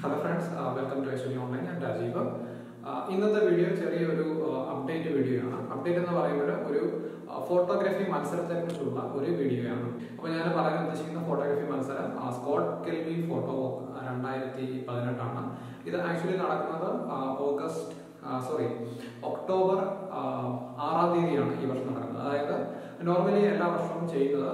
hello friends welcome to S online ഞാൻ രാജീവ് ആ, ഇന്നത്തെ വീഡിയോ ചെറിയൊരു അപ്ഡേറ്റ് വീഡിയോ ആണ് അപ്ഡേറ്റ് എന്ന് പറയുമ്പോൾ ഒരു ഫോട്ടോഗ്രാഫി മത്സരത്തെ കുറിച്ചുള്ള ഒരു വീഡിയോ ആണ് അപ്പോൾ ഞാൻ പറയാൻ ഉദ്ദേശിക്കുന്ന ഫോട്ടോഗ്രാഫി മത്സരം ആ, സ്കോട്ട് കെൽവി ഫോട്ടോ വോക്ക് രണ്ടായിരത്തി പതിനെട്ടാണ് ഇത് ആക്ച്വലി നടക്കുന്നത് ആ, ഓഗസ്റ്റ് സോറി ഒക്ടോബർ ആ, ആറാം തീയതിയാണ് ഈ വർഷം നടക്കുന്നത് അതായത് നോർമലി എല്ലാ വർഷവും ചെയ്യുന്നത്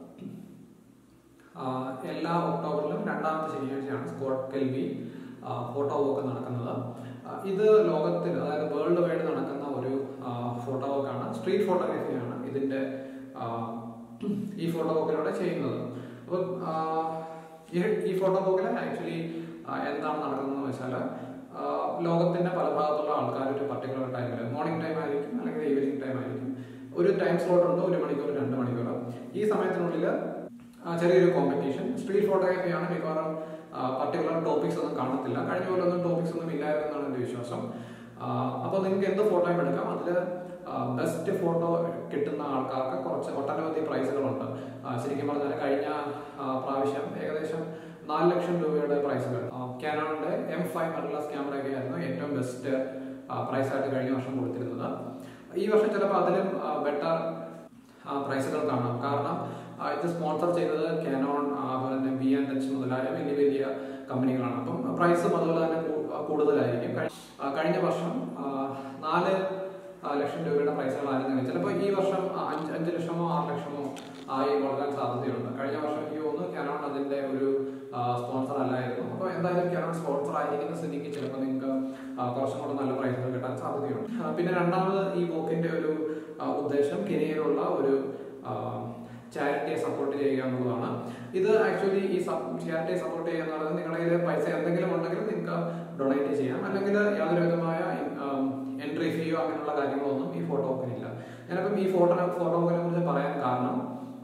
ആഹ് എല്ലാ ഒക്ടോബറിലും രണ്ടാമത്തെ ശനിയാഴ്ചയാണ് സ്കോട്ട് കെൽവി ഫോട്ടോ വോക്ക് നടക്കുന്നത് ആഹ് ഇത് ലോകത്തിൽ അതായത് വേൾഡ് വൈഡ് നടക്കുന്ന ഒരു ഫോട്ടോ വോക്കാണ് സ്ട്രീറ്റ് ഫോട്ടോഗ്രാഫിയാണ് ഇതിന്റെ ആഹ് ഈ ഫോട്ടോ വോക്കിലൂടെ ചെയ്യുന്നത് അപ്പം ആഹ് ഈ- ഈ ഫോട്ടോ വോക്കിൽ ആക്ച്വലി എന്താണ് നടക്കുന്നതെന്ന് വെച്ചാൽ ലോകത്തിന്റെ പല ഭാഗത്തുള്ള ആൾക്കാർ ഒരു പർട്ടിക്കുലർ ടൈമിൽ മോർണിംഗ് ടൈം ആയിരിക്കും അല്ലെങ്കിൽ ഈവനിങ് ടൈം ആയിരിക്കും ഒരു ടൈം സ്ലോട്ട് ഉണ്ട് ഒരു മണിക്കൂർ രണ്ട് മണിക്കൂർ ഈ സമയത്തിനുള്ളിൽ ആ, ചെറിയൊരു കോമ്പറ്റീഷൻ സ്ട്രീറ്റ് ഫോട്ടോഗ്രാഫിയാണ് മിക്കവാറും പർട്ടിക്കുലർ ടോപ്പിക്സ് ഒന്നും കാണത്തില്ല കഴിഞ്ഞ പോലെ ഒന്നും ടോപ്പിക്സ് ഒന്നും ഇല്ലായിരുന്നു എന്നാണ് എൻ്റെ വിശ്വാസം അപ്പോൾ നിങ്ങൾക്ക് എന്ത് ഫോട്ടോയും എടുക്കാം അതിൽ ബെസ്റ്റ് ഫോട്ടോ കിട്ടുന്ന ആൾക്കാർക്ക് കുറച്ച് ഒട്ടനവധി പ്രൈസുകളുണ്ട് ആ, ശരിക്കും പറഞ്ഞാൽ കഴിഞ്ഞ ആ, പ്രാവശ്യം ഏകദേശം നാല് ലക്ഷം രൂപയുടെ പ്രൈസുകൾ കാനോണിന്റെ എം ഫൈവ് മിറർലെസ് ക്യാമറയൊക്കെ ആയിരുന്നു ഏറ്റവും ബെസ്റ്റ് പ്രൈസായിട്ട് കഴിഞ്ഞ വർഷം കൊടുത്തിരുന്നത് ഈ വർഷം ചിലപ്പോൾ അതിലും ബെറ്റർ പ്രൈസുകൾ കാണാം കാരണം ആ, ഇത് സ്പോൺസർ ചെയ്തത് കാനോൺ അതുപോലെ തന്നെ ബി ആൻഡ് എച്ച് മുതലായ വലിയ വലിയ കമ്പനികളാണ് അപ്പം പ്രൈസും അതുപോലെ തന്നെ കൂ- കൂടുതലായിരിക്കും കഴി- ആ, കഴിഞ്ഞ വർഷം ആ, നാല് ആ, ലക്ഷം രൂപയുടെ പ്രൈസുകളായിരുന്നു ചിലപ്പോൾ ഈ വർഷം ആ, അഞ്ച് അഞ്ച് ലക്ഷമോ ആറ് ലക്ഷമോ ആയി കൊടുക്കാൻ സാധ്യതയുണ്ട് കഴിഞ്ഞ വർഷം എനിക്ക് തോന്നുന്നു കാനോൺ അതിന്റെ ഒരു സ്പോൺസർ അല്ലായിരുന്നു അപ്പോൾ എന്തായാലും കാനോൺ സ്പോൺസർ ആയിരിക്കുന്ന സ്ഥിതിക്ക് ചിലപ്പോൾ നിങ്ങൾക്ക് ആ, കുറച്ചും കൂടെ നല്ല പ്രൈസുകൾ കിട്ടാൻ സാധ്യതയുണ്ട് ആ, പിന്നെ രണ്ടാമത് ഈ ബുക്കിന്റെ ഒരു ആ, ഉദ്ദേശം കെനിയയിലുള്ള ഒരു ചാരിറ്റിയെ സപ്പോർട്ട് ചെയ്യുക എന്നുള്ളതാണ് ഇത് ആക്ച്വലി ഈ ചാരിറ്റിയെ സപ്പോർട്ട് ചെയ്യുക എന്ന് പറയുന്നത് നിങ്ങളുടെ കയ്യിൽ പൈസ എന്തെങ്കിലും ഉണ്ടെങ്കിൽ നിങ്ങൾക്ക് ഡൊണേറ്റ് ചെയ്യാം അല്ലെങ്കിൽ യാതൊരു വിധമായ എൻട്രി ഫീയോ അങ്ങനെയുള്ള കാര്യങ്ങളൊന്നും ഈ ഫോട്ടോ ബുക്കിനില്ല ഞാനപ്പം ഈ ഫോട്ടോ ഫോട്ടോ ബുക്കിനെ കുറിച്ച് പറയാൻ കാരണം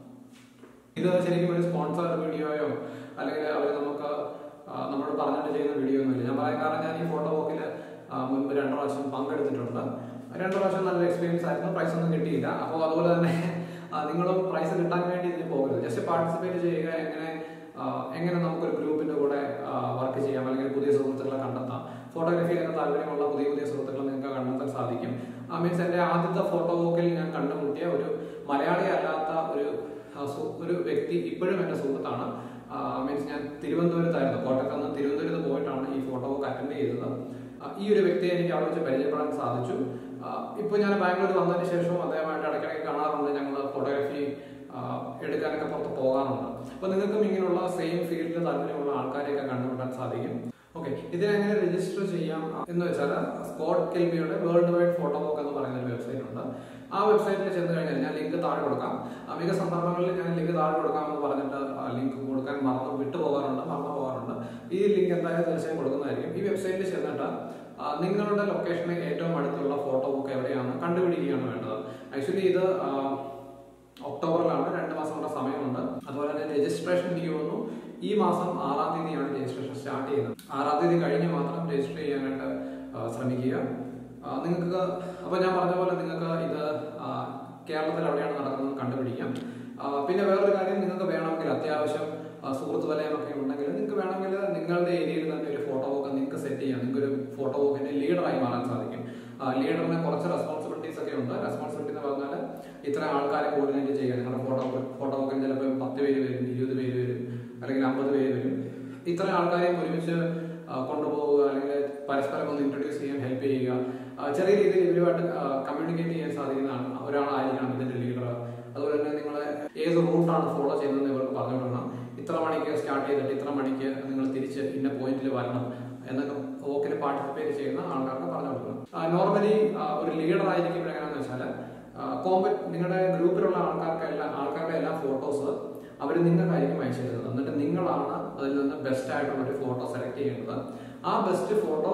ഇത് ശരിക്കും ഒരു സ്പോൺസർഡ് വീഡിയോയോ അല്ലെങ്കിൽ അവർ നമുക്ക് ആ, നമ്മളോട് പറഞ്ഞിട്ട് ചെയ്യുന്ന വീഡിയോ ഒന്നുമില്ല ഞാൻ പറയാൻ കാരണം ഞാൻ ഈ ഫോട്ടോ വോക്കിൽ മുൻപ് രണ്ടു പ്രാവശ്യം പങ്കെടുത്തിട്ടുണ്ട് രണ്ടു പ്രാവശ്യം നല്ല എക്സ്പീരിയൻസ് ആയിരുന്നു പ്രൈസ് ഒന്നും കിട്ടിയില്ല അപ്പോൾ അതുപോലെ തന്നെ ആ, നിങ്ങളും പ്രൈസ് കിട്ടാൻ വേണ്ടി ഇതിന് പോകരുത് ജസ്റ്റ് പാർട്ടിസിപ്പേറ്റ് ചെയ്യുക എങ്ങനെ ആ, എങ്ങനെ നമുക്കൊരു ഗ്രൂപ്പിന്റെ കൂടെ വർക്ക് ചെയ്യാം അല്ലെങ്കിൽ പുതിയ സുഹൃത്തുക്കളെ കണ്ടെത്താം ഫോട്ടോഗ്രാഫിയിലൊക്കെ താല്പര്യമുള്ള പുതിയ പുതിയ സുഹൃത്തുക്കളെ നിങ്ങൾക്ക് കണ്ടെത്താൻ സാധിക്കും മീൻസ് എൻ്റെ ആദ്യത്തെ ഫോട്ടോ വോക്കിൽ ഞാൻ കണ്ടുമുട്ടിയ ഒരു മലയാളി അല്ലാത്ത ഒരു ആ, സു- ഒരു വ്യക്തി ഇപ്പോഴും എൻ്റെ സുഹൃത്താണ് മീൻസ് ഞാൻ തിരുവനന്തപുരത്തായിരുന്നു കോട്ടയത്ത് നിന്ന് തിരുവനന്തപുരത്ത് പോയിട്ടാണ് ഈ ഫോട്ടോ വോക്ക് അറ്റൻഡ് ചെയ്തത് ആ, ഈ ഒരു വ്യക്തിയെ എനിക്ക് അവിടെ വെച്ച് പരിചയപ്പെടാൻ സാധിച്ചു ഇപ്പോൾ ഞാൻ ബാംഗ്ലൂർ വന്നതിന് ശേഷവും അദ്ദേഹമായിട്ട് ഇടയ്ക്കിടയ്ക്ക് കാണാറുണ്ട് ഞങ്ങൾ ഫോട്ടോഗ്രാഫി എടുക്കാനൊക്കെ പുറത്ത് പോകാറുണ്ട് അപ്പോൾ നിങ്ങൾക്കും ഇങ്ങനെയുള്ള സെയിം ഫീൽഡിൽ താല്പര്യമുള്ള ആൾക്കാരെയൊക്കെ കണ്ടുമുട്ടാൻ സാധിക്കും ഓക്കെ ഇതിനെങ്ങനെ രജിസ്റ്റർ ചെയ്യാം എന്ന് വെച്ചാൽ സ്കോട്ട് കെൽവിയുടെ വേൾഡ് വൈഡ് ഫോട്ടോ ബുക്ക് എന്ന് പറയുന്ന ഒരു വെബ്സൈറ്റ് ഉണ്ട് ആ വെബ്സൈറ്റിൽ ചെന്ന് കഴിഞ്ഞാൽ ഞാൻ ലിങ്ക് താഴെ കൊടുക്കാം ആ, മിക്ക സന്ദർഭങ്ങളിൽ ഞാൻ ലിങ്ക് താഴെ കൊടുക്കാമെന്ന് പറഞ്ഞിട്ട് ലിങ്ക് കൊടുക്കാൻ മറന്നു വിട്ടു പോകാറുണ്ട് മറന്നു പോകാറുണ്ട് ഈ ലിങ്ക് എന്തായാലും തീർച്ചയായും കൊടുക്കുന്നതായിരിക്കും ഈ വെബ്സൈറ്റിൽ ചെന്നിട്ട് ആ, നിങ്ങളുടെ ലൊക്കേഷന് ഏറ്റവും അടുത്തുള്ള ഫോട്ടോ ബുക്ക് എവിടെയാണ് കണ്ടുപിടിക്കുകയാണ് വേണ്ടത് ആക്ച്വലി ഇത് ആ, ഒക്ടോബറിലാണ് രണ്ട് മാസം കൂടെ സമയമുണ്ട് അതുപോലെ തന്നെ രജിസ്ട്രേഷൻ എനിക്ക് തോന്നുന്നു ഈ മാസം ആറാം തീയതിയാണ് രജിസ്ട്രേഷൻ സ്റ്റാർട്ട് ചെയ്യുന്നത് ആറാം തീയതി കഴിഞ്ഞ് മാത്രം രജിസ്റ്റർ ചെയ്യാനായിട്ട് ആ, ശ്രമിക്കുക ആ, നിങ്ങൾക്ക് അപ്പോൾ ഞാൻ പറഞ്ഞ പോലെ നിങ്ങൾക്ക് ഇത് ആ, കേരളത്തിൽ എവിടെയാണ് നടക്കുന്നത് കണ്ടുപിടിക്കാം ആ, പിന്നെ വേറൊരു കാര്യം നിങ്ങൾക്ക് വേണമെങ്കിൽ അത്യാവശ്യം ആ, സുഹൃത്ത് വലയമൊക്കെ ഉണ്ടെങ്കിൽ നിങ്ങൾക്ക് വേണമെങ്കിൽ നിങ്ങളുടെ ഏരിയയിൽ തന്നെ ഒരു ഫോട്ടോ ബുക്ക് നിങ്ങൾക്ക് സെറ്റ് ചെയ്യാം നിങ്ങൾക്ക് ഒരു ഫോട്ടോ ബുക്കിന്റെ ലീഡറായി മാറാൻ സാധിക്കും ലീഡറിന് കുറച്ച് റെസ്പോൺസിബിലിറ്റീസ് ഒക്കെ ഉണ്ട് റെസ്പോൺസിബിലിറ്റി എന്ന് പറഞ്ഞാൽ ഇത്ര ആൾക്കാരെ കോർഡിനേറ്റ് ചെയ്യുക നിങ്ങളുടെ ഫോട്ടോ ഫോട്ടോ ബുക്കിന് ചിലപ്പോൾ പത്ത് പേര് വരും ഇരുപത് പേര് വരും അല്ലെങ്കിൽ അമ്പത് പേര് വരും ഇത്ര ആൾക്കാരെയും ഒരുമിച്ച് ആ, കൊണ്ടുപോവുക അല്ലെങ്കിൽ പരസ്പരം ഒന്ന് ഇൻട്രൊഡ്യൂസ് ചെയ്യാൻ ഹെൽപ്പ് ചെയ്യുക ആ, ചെറിയ രീതിയിൽ ഇവരുമായിട്ട് കമ്മ്യൂണിക്കേറ്റ് ചെയ്യാൻ സാധിക്കുന്ന ആൾ- ഒരാളായിരിക്കണം ഇതിന്റെ ലീഡർ അതുപോലെ തന്നെ നിങ്ങൾ ഏത് റൂട്ടാണ് ഫോളോ ചെയ്യുന്നതെന്ന് ഇവർക്ക് പറഞ്ഞു കൊടുക്കണം ഇത്ര മണിക്ക് സ്റ്റാർട്ട് ചെയ്തിട്ട് ഇത്ര മണിക്ക് നിങ്ങൾ തിരിച്ച് ഇന്ന പോയിന്റിൽ വരണം എന്നൊക്കെ വോക്കിൽ പാർട്ടിസിപ്പേറ്റ് ചെയ്യുന്ന ആൾക്കാർക്ക് പറഞ്ഞു കൊടുക്കണം നോർമലി ഒരു ലീഡർ ആയിരിക്കും എങ്ങനെയാണെന്ന് വെച്ചാൽ കോമ്പറ്റ് നിങ്ങളുടെ ഗ്രൂപ്പിലുള്ള ആൾക്കാർക്കെല്ലാം ആൾക്കാരുടെ എല്ലാ ഫോട്ടോസ് അവർ നിങ്ങൾക്കായിരിക്കും അയച്ചു തരുന്നത് എന്നിട്ട് നിങ്ങളാണ് അതിൽ നിന്ന് ബെസ്റ്റ് ആയിട്ടുള്ള ഒരു ഫോട്ടോ സെലക്ട് ചെയ്യുന്നത് ആ ബെസ്റ്റ് ഫോട്ടോ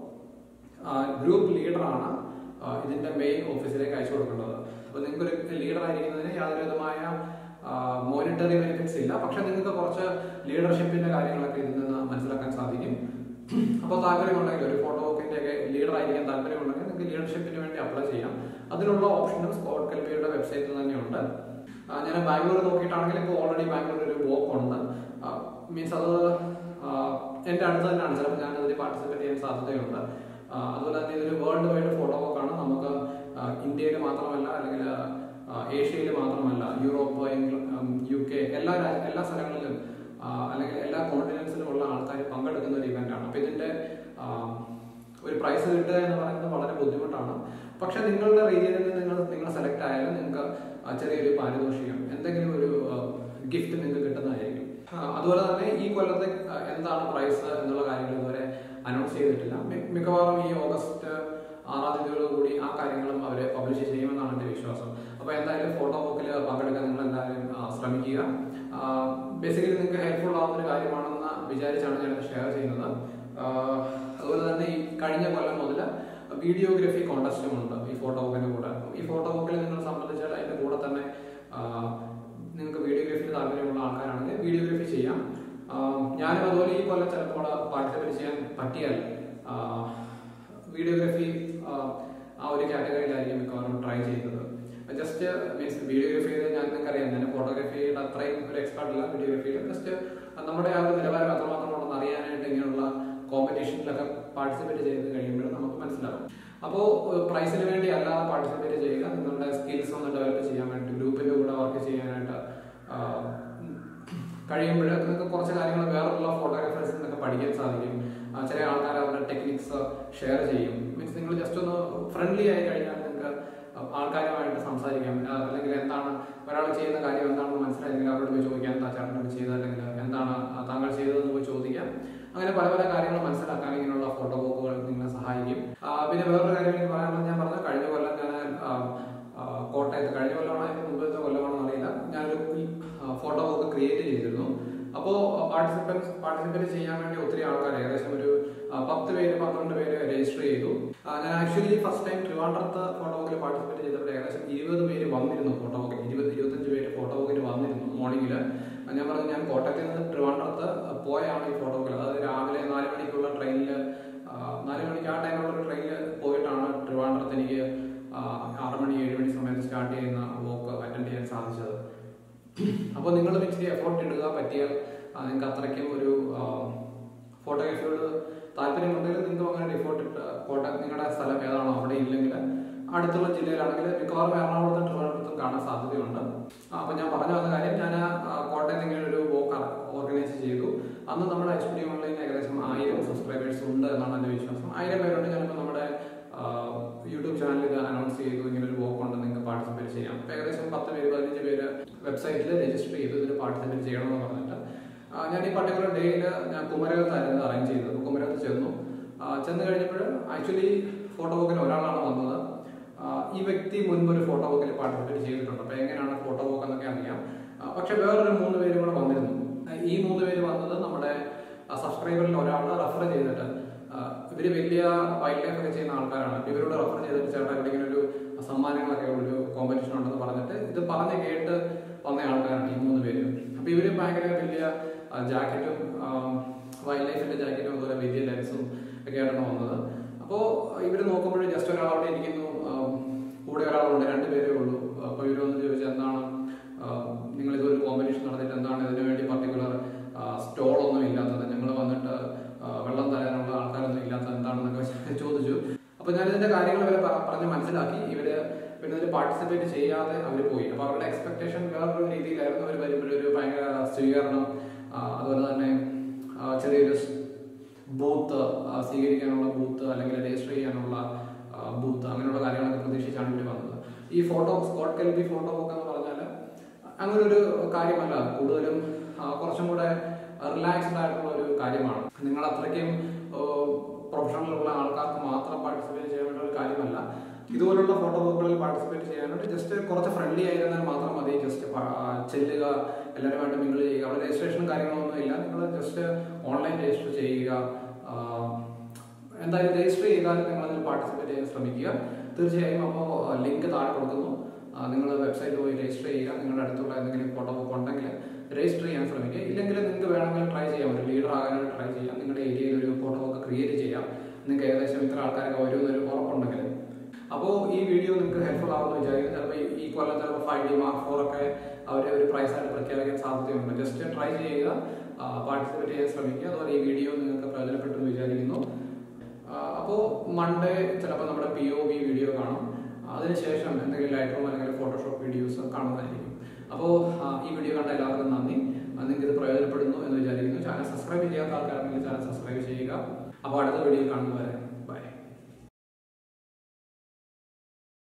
ഗ്രൂപ്പ് ലീഡറാണ് ഇതിന്റെ മെയിൻ ഓഫീസിലേക്ക് അയച്ചു കൊടുക്കേണ്ടത് അപ്പോൾ നിങ്ങൾക്ക് ഒരു ലീഡർ ആയിരിക്കുന്നതിന് യാതൊരു വിധമായ മോണിറ്ററി ബെനിഫിറ്റ്സ് ഇല്ല പക്ഷെ നിങ്ങൾക്ക് കുറച്ച് ലീഡർഷിപ്പിന്റെ കാര്യങ്ങളൊക്കെ ഇതിൽ നിന്ന് മനസ്സിലാക്കാൻ സാധിക്കും അപ്പോൾ താല്പര്യമുണ്ടെങ്കിൽ ഒരു ഫോട്ടോ ബുക്കിന്റെ ഒക്കെ ലീഡർ ആയിരിക്കാൻ താല്പര്യമുണ്ടെങ്കിൽ നിങ്ങൾക്ക് ലീഡർഷിപ്പിന് വേണ്ടി അപ്ലൈ ചെയ്യാം അതിനുള്ള ഓപ്ഷനും സ്കോട്ട് കൽവിയുടെ വെബ്സൈറ്റിൽ തന്നെയുണ്ട് ആ, ഞാൻ ബാംഗ്ലൂർ നോക്കിയിട്ടാണെങ്കിൽ ഇപ്പോൾ ഓൾറെഡി ബാംഗ്ലൂർ ഒരു വോക്ക് ഉണ്ട് മീൻസ് അത് എൻ്റെ അടുത്ത് തന്നെയാണ് ചിലപ്പോൾ ഞാൻ അതിൽ പാർട്ടിസിപ്പേറ്റ് ചെയ്യാൻ സാധ്യതയുണ്ട് ആ, അതുപോലെ തന്നെ ഇതൊരു വേൾഡ് വൈഡ് ഫോട്ടോ വോക്കാണ് നമുക്ക് ഇന്ത്യയിൽ മാത്രമല്ല അല്ലെങ്കിൽ ഏഷ്യയിൽ മാത്രമല്ല യൂറോപ്പ് യു കെ എല്ലാ രാജ്യ എല്ലാ സ്ഥലങ്ങളിലും ആ, അല്ലെങ്കിൽ എല്ലാ കോണ്ടിനെൻസിലുമുള്ള ആൾക്കാർ പങ്കെടുക്കുന്ന ഒരു ഇവൻ്റാണ് അപ്പോൾ ഇതിൻ്റെ ആ, ഒരു പ്രൈസ് കിട്ടുക എന്ന് പറയുന്നത് വളരെ ബുദ്ധിമുട്ടാണ് പക്ഷെ നിങ്ങളുടെ റീജിയനിൽ നിന്ന് നിങ്ങൾ നിങ്ങൾ സെലക്ട് ആയാലും നിങ്ങൾക്ക് ആ, ചെറിയൊരു പാരിതോഷികം എന്തെങ്കിലും ഒരു ഗിഫ്റ്റ് നിങ്ങൾക്ക് കിട്ടുന്നതായിരിക്കും ആ, അതുപോലെ തന്നെ ഈ കൊല്ലത്തെ ആ, എന്താണ് പ്രൈസ് എന്നുള്ള കാര്യങ്ങൾ ഇതുവരെ അനൗൺസ് ചെയ്തിട്ടില്ല മി- മിക്കവാറും ഈ ഓഗസ്റ്റ് ആറാം തീയതിയോടുകൂടി ആ കാര്യങ്ങളും അവർ പബ്ലിഷ് ചെയ്യുമെന്നാണ് എൻ്റെ വിശ്വാസം അപ്പോൾ എന്തായാലും ഫോട്ടോ ബുക്കിൽ പങ്കെടുക്കാൻ നിങ്ങൾ എല്ലാവരും ആ, ശ്രമിക്കുക ബേസിക്കലി നിങ്ങൾക്ക് ഹെൽപ്ഫുൾ ആവുന്ന ഒരു കാര്യമാണെന്ന് വിചാരിച്ചാണ് ഞാനിത് ഷെയർ ചെയ്യുന്നത് ആ, അതുപോലെ തന്നെ ഈ കഴിഞ്ഞ കൊല്ലം മുതൽ വീഡിയോഗ്രഫി കോണ്ടസ്റ്റും ഉണ്ട് ഈ ഫോട്ടോ ബുക്കിന്റെ കൂടെ ഈ ഫോട്ടോ ബുക്കിൽ നിങ്ങൾ സംബന്ധിച്ചാൽ അതിന്റെ കൂടെ തന്നെ ആ, നിങ്ങൾക്ക് വീഡിയോഗ്രഫിയിൽ താല്പര്യമുള്ള ആൾക്കാരാണെങ്കിൽ വീഡിയോഗ്രഫി ചെയ്യാം ആ, ഞാനും അതുപോലെ ഈ കൊല്ലം ചിലപ്പോൾ പാർട്ടിസിപ്പേറ്റ് ചെയ്യാൻ പറ്റിയാൽ ആ, വീഡിയോഗ്രഫി ആ, ആ ഒരു കാറ്റഗറിയിലായിരിക്കും മിക്കവാറും ട്രൈ ചെയ്യുന്നത് ജസ്റ്റ് മീൻസ് വീഡിയോഗ്രഫിയിൽ ഞാൻ നിങ്ങൾക്കറിയാം ഞാൻ ഫോട്ടോഗ്രാഫിയുടെ അത്രയും ഒരു എക്സ്പെർട്ട് അല്ല വീഡിയോഗ്രഫിയിൽ ജസ്റ്റ് നമ്മുടെ ആ ഒരു നിലവാരം എത്രമാത്രം ഉണ്ടെന്ന് അറിയാനായിട്ട് ഇങ്ങനെയുള്ള കോമ്പറ്റീഷനിലൊക്കെ പാർട്ടിസിപ്പേറ്റ് ചെയ്ത് കഴിയുമ്പോൾ നമുക്ക് മനസ്സിലാവും അപ്പോൾ പ്രൈസിന് വേണ്ടി അല്ലാതെ പാർട്ടിസിപ്പേറ്റ് ചെയ്യുക നിങ്ങളുടെ സ്കിൽസ് ഒന്ന് ഡെവലപ്പ് ചെയ്യാൻ വേണ്ടി ഗ്രൂപ്പിന്റെ കൂടെ വർക്ക് ചെയ്യാനായിട്ട് ആ, കഴിയുമ്പോൾ നിങ്ങൾക്ക് കുറച്ച് കാര്യങ്ങൾ വേറെയുള്ള ഫോട്ടോഗ്രാഫേഴ്സിൽ നിന്നൊക്കെ പഠിക്കാൻ സാധിക്കും ആ, ചില ആൾക്കാർ അവരുടെ ടെക്നിക്സ് ഷെയർ ചെയ്യും മീൻസ് നിങ്ങൾ ജസ്റ്റ് ഒന്ന് ഫ്രണ്ട്ലി ആയി കഴിഞ്ഞാൽ നിങ്ങൾക്ക് ആൾക്കാരുമായിട്ട് സംസാരിക്കാം ആ, അല്ലെങ്കിൽ എന്താണ് ഒരാൾ ചെയ്യുന്ന കാര്യം എന്താണെന്ന് മനസ്സിലായെങ്കിൽ അവരോട് പോയി ചോദിക്കാം എന്താ ചേട്ടനോട് ചെയ്തത് അല്ലെങ്കിൽ എന്താണ് ആ താങ്കൾ ചെയ്തതെന്ന് പോയി ചോദിക്കാം അങ്ങനെ പല പല കാര്യങ്ങൾ മനസ്സിലാക്കാൻ ഇങ്ങനെയുള്ള ഫോട്ടോ ബുക്കുകൾ നിങ്ങളെ സഹായിക്കും ആ, പിന്നെ വേറൊരു കാര്യം എനിക്ക് പറയാനുള്ളത് ഞാൻ പറഞ്ഞ കഴിഞ്ഞ കൊല്ലം ഞാൻ ആ, ആ, കോട്ടയത്ത് കഴിഞ്ഞ കൊല്ലമാണോ അതിന് മുമ്പത്തെ കൊല്ലമാണോ അറിയില്ല ഞാനൊരു ഫോട്ടോ ബുക്ക് ക്രിയേറ്റ് ചെയ്തിരുന്നു അപ്പോൾ പാർട്ടിസിപ്പൻസ് പാർട്ടിസിപ്പേറ്റ് ചെയ്യാൻ വേണ്ടി ഒത്തിരി ആൾക്കാർ ഏകദേശം ഒരു ആ, പത്ത് പേര് പന്ത്രണ്ട് പേര് രജിസ്റ്റർ ചെയ്തു ആ, ഞാൻ ആക്ച്വലി ഫസ്റ്റ് ടൈം ട്രിവാൻഡ്രത്ത് ഫോട്ടോ ബുക്കിൽ പാർട്ടിസിപ്പേറ്റ് ചെയ്തപ്പോൾ ഏകദേശം ഇരുപത് പേര് വന്നിരുന്നു ഫോട്ടോ ബുക്കിൽ ഇരുപത് ഇരുപത്തഞ്ച് പേര് ഫോട്ടോ ബുക്കിൽ വന്നിരുന്നു മോർണിംഗിൽ ഞാൻ പറഞ്ഞു ഞാൻ കോട്ടയത്തിൽ നിന്ന് ട്രിവാൻഡ്രത്ത് പോയാണ് ഈ ഫോട്ടോ ബുക്കിൽ അതായത് രാവിലെ നാല് മണിക്കുള്ള ട്രെയിനിൽ നാല് മണിക്ക് ആ ടൈമിലുള്ള ഒരു ട്രെയിനിൽ പോയിട്ടാണ് ട്രിവാൻഡ്രത്ത് എനിക്ക് ആ, ആറ് മണി ഏഴ് മണി സമയത്ത് സ്റ്റാർട്ട് ചെയ്യുന്ന വോക്ക് അറ്റൻഡ് ചെയ്യാൻ സാധിച്ചത് അപ്പോൾ നിങ്ങൾ ഇച്ചിരി എഫോർട്ട് ഇടുക പറ്റിയാൽ ആ, നിങ്ങൾക്ക് അത്രയ്ക്കും ഒരു ഫോട്ടോഗ്രാഫിയോട് താല്പര്യമുണ്ടെങ്കിൽ നിങ്ങൾക്ക് അങ്ങനെ എഫോർട്ട് ഇട്ട് ഫോട്ടോ നിങ്ങളുടെ സ്ഥലം ഏതാണോ അവിടെ ഇല്ലെങ്കിൽ അടുത്തുള്ള ജില്ലയിലാണെങ്കിൽ മിക്കവാറും എറണാകുളത്തും ട്രിവാൻഡ്രത്തും കാണാൻ സാധ്യതയുണ്ട് ആ, അപ്പോൾ ഞാൻ പറഞ്ഞു വന്ന കാര്യം ഞാൻ ആ, കോട്ടയത്ത് ഇങ്ങനെ ഒരു വോക്ക് ഓർഗനൈസ് ചെയ്തു അന്ന് നമ്മുടെ എച്ച് ഡി ഓൺലൈൻ ഏകദേശം ആയിരം സബ്സ്ക്രൈബേഴ്സ് ഉണ്ട് എന്നാണ് എൻ്റെ വിശ്വാസം ആയിരം പേരുണ്ട് ഞാനിപ്പോൾ നമ്മുടെ ആ, യൂട്യൂബ് ചാനലിൽ ഇത് അനൗൺസ് ചെയ്തു ഇങ്ങനെ ഒരു വോക്ക് ഉണ്ട് നിങ്ങൾക്ക് പാർട്ടിസിപ്പേറ്റ് ചെയ്യാം അപ്പോൾ ഏകദേശം പത്ത് പേര് പതിനഞ്ച് പേര് വെബ്സൈറ്റിൽ രജിസ്റ്റർ ചെയ്തു ഇതിന് പാർട്ടിസിപ്പേറ്റ് ചെയ്യണമെന്ന് പറഞ്ഞിട്ട് ആ, ഞാൻ ഈ പർട്ടിക്കുലർ ഡേയിൽ ഞാൻ കുമരകത്തായിരുന്നു അറേഞ്ച് ചെയ്തത് അപ്പോൾ കുമരകത്ത് ചെന്നു ആ, ചെന്ന് കഴിഞ്ഞപ്പോൾ ആക്ച്വലി ഫോട്ടോ ബുക്കിൽ ഒരാളാണ് വന്നത് ആ, ഈ വ്യക്തി മുൻപ് ഒരു ഫോട്ടോ ബുക്കിൽ പാർട്ടിസിപ്പേറ്റ് ചെയ്തിട്ടുണ്ട് അപ്പോൾ എങ്ങനെയാണ് ഫോട്ടോ ബുക്ക് എന്നൊക്കെ അറിയാം ആ, പക്ഷെ വേറൊരു മൂന്ന് പേരും കൂടെ വന്നിരുന്നു ആ, ഈ മൂന്ന് പേര് വന്നത് നമ്മുടെ സബ്സ്ക്രൈബറിൽ ഒരാളെ റെഫർ ചെയ്തിട്ട് ആ, ഇവര് വലിയ വൈൽഡ് ലൈഫ് ഒക്കെ ചെയ്യുന്ന ആൾക്കാരാണ് അപ്പൊ ഇവരോട് റെഫർ ചെയ്തിട്ട് ചേട്ടാ ഇവിടെ ഇങ്ങനെ ഒരു സമ്മാനങ്ങളൊക്കെ ഒരു കോമ്പറ്റീഷൻ ഉണ്ടെന്ന് പറഞ്ഞിട്ട് ഇത് പറഞ്ഞ് കേട്ട് വന്ന ആൾക്കാരാണ് ഈ മൂന്ന് പേര് അപ്പൊ ഇവര് ഭയങ്കര വലിയ ജാക്കറ്റും വൈൽഡ് ലൈഫിന്റെ ജാക്കറ്റും അതുപോലെ വലിയ ലെൻസും ഒക്കെ ആയിട്ടാണ് വന്നത് അപ്പോൾ ഇവര് നോക്കുമ്പോൾ ജസ്റ്റ് ഒരാൾ അവിടെ ഇരിക്കുന്നു ആ, കൂടെ ഒരാളുണ്ട് രണ്ടുപേരേ ഉള്ളൂ അപ്പോൾ ഇവർ വന്ന് ചോദിച്ചാൽ എന്താണ് നിങ്ങൾ ഇതൊരു കോമ്പറ്റീഷൻ നടത്തിയിട്ട് എന്താണ് ഇതിനു വേണ്ടി പർട്ടിക്കുലർ സ്റ്റോൾ ഒന്നും ഇല്ലാത്തത് ഞങ്ങൾ വന്നിട്ട് ആ, വെള്ളം തരാനുള്ള ആൾക്കാരൊന്നും ഇല്ലാത്തത് എന്താണെന്നൊക്കെ ചോദിച്ചു അപ്പൊ ഞാൻ ഇതിന്റെ കാര്യങ്ങൾ ഇവരെ പ- പറഞ്ഞ് മനസ്സിലാക്കി ഇവര് പിന്നെ ഇതിൽ പാർട്ടിസിപ്പേറ്റ് ചെയ്യാതെ അവർ പോയി അപ്പൊ അവരുടെ എക്സ്പെക്ടേഷൻ വേറൊരു രീതിയിലായിരുന്നു അവർ വരുമ്പോഴൊരു ഭയങ്കര സ്വീകരണം ആ, അതുപോലെ തന്നെ ആ, ചെറിയൊരു ബൂത്ത് സ്വീകരിക്കാനുള്ള ബൂത്ത് അല്ലെങ്കിൽ രജിസ്റ്റർ ചെയ്യാനുള്ള ബൂത്ത് അങ്ങനെയുള്ള കാര്യങ്ങളൊക്കെ പ്രതീക്ഷിച്ചാണ് ഇവർ വന്നത് ഈ photo Scott Kelby photo book എന്ന് പറഞ്ഞാൽ അങ്ങനെ ഒരു കാര്യമല്ല കൂടുതലും ആ, കുറച്ചും കൂടെ റിലാക്സ്ഡ് ആയിട്ടുള്ള ഒരു കാര്യമാണ് നിങ്ങൾ അത്രയ്ക്കും പ്രൊഫഷണൽ ഉള്ള ആൾക്കാർക്ക് മാത്രം പാർട്ടിസിപ്പേറ്റ് ചെയ്യാൻ വേണ്ട ഒരു കാര്യമല്ല ഇതുപോലുള്ള ഫോട്ടോ ബുക്കുകളിൽ പാർട്ടിസിപ്പേറ്റ് ചെയ്യാനായിട്ട് ജസ്റ്റ് കുറച്ച് ഫ്രണ്ട്ലി ആയിരുന്നാൽ മാത്രം മതി ജസ്റ്റ് ചെല്ലുക എല്ലാവരുമായിട്ട് മിങ്കിൾ ചെയ്യുക അവിടെ രജിസ്ട്രേഷനും കാര്യങ്ങളൊന്നും ഇല്ല നിങ്ങൾ ജസ്റ്റ് ഓൺലൈൻ രജിസ്റ്റർ ചെയ്യുക ആ, എന്തായാലും രജിസ്റ്റർ ചെയ്താൽ നിങ്ങൾ അതിൽ പാർട്ടിസിപ്പേറ്റ് ചെയ്യാൻ ശ്രമിക്കുക തീർച്ചയായും അപ്പോൾ ലിങ്ക് താഴെ കൊടുക്കുന്നു നിങ്ങൾ വെബ്സൈറ്റിൽ പോയി രജിസ്റ്റർ ചെയ്യുക നിങ്ങളുടെ അടുത്തുള്ള എന്തെങ്കിലും ഫോട്ടോ ബുക്ക് ഉണ്ടെങ്കിൽ രജിസ്റ്റർ ചെയ്യാൻ ശ്രമിക്കുക ഇല്ലെങ്കിൽ നിങ്ങൾക്ക് വേണമെങ്കിൽ ട്രൈ ചെയ്യാം ഒരു ലീഡർ ആകാനായിട്ട് ട്രൈ ചെയ്യാം നിങ്ങളുടെ ഏരിയയിൽ ഒരു ഫോട്ടോ ബുക്ക് ക്രിയേറ്റ് ചെയ്യാം നിങ്ങൾക്ക് ഏകദേശം ഇത്ര ആൾക്കാരൊക്കെ വരുമെന്നൊരു ഉറപ്പുണ്ടെങ്കിൽ അപ്പോൾ ഈ വീഡിയോ നിങ്ങൾക്ക് ഹെൽപ്ഫുൾ ആവുമെന്ന് വിചാരിക്കുന്നു ചിലപ്പോൾ ഈ- ഈ കൊല്ലം ചിലപ്പോൾ ഫൈവ് ഡി മാർക്ക് ഫോർ ഒക്കെ അവർ ഒരു പ്രൈസ് ആയിട്ട് പ്രഖ്യാപിക്കാൻ സാധ്യതയുണ്ട് ജസ്റ്റ് ട്രൈ ചെയ്യുക പാർട്ടിസിപ്പേറ്റ് ചെയ്യാൻ ശ്രമിക്കുക അതുപോലെ ഈ വീഡിയോ നിങ്ങൾക്ക് പ്രയോജനപ്പെട്ടു എന്ന് വിചാരിക്കുന്നു അപ്പോൾ മൺഡേ ചിലപ്പോൾ നമ്മുടെ പി ഒ വി വീഡിയോ കാണും അതിനുശേഷം എന്തെങ്കിലും ലൈറ്റ് റൂം അല്ലെങ്കിൽ ഫോട്ടോഷോപ്പ് വീഡിയോസ് കാണുന്നതായിരിക്കും അപ്പോൾ ഈ വീഡിയോ കണ്ട എല്ലാവർക്കും നന്ദി നിങ്ങൾക്ക് ഇത് പ്രയോജനപ്പെടുന്നു എന്ന് വിചാരിക്കുന്നു ചാനൽ സബ്സ്ക്രൈബ് ചെയ്യാത്ത ആൾക്കാരാണെങ്കിൽ ചാനൽ സബ്സ്ക്രൈബ് ചെയ്യുക അപ്പോൾ അടുത്ത വീഡിയോ കാണുന്നവരെ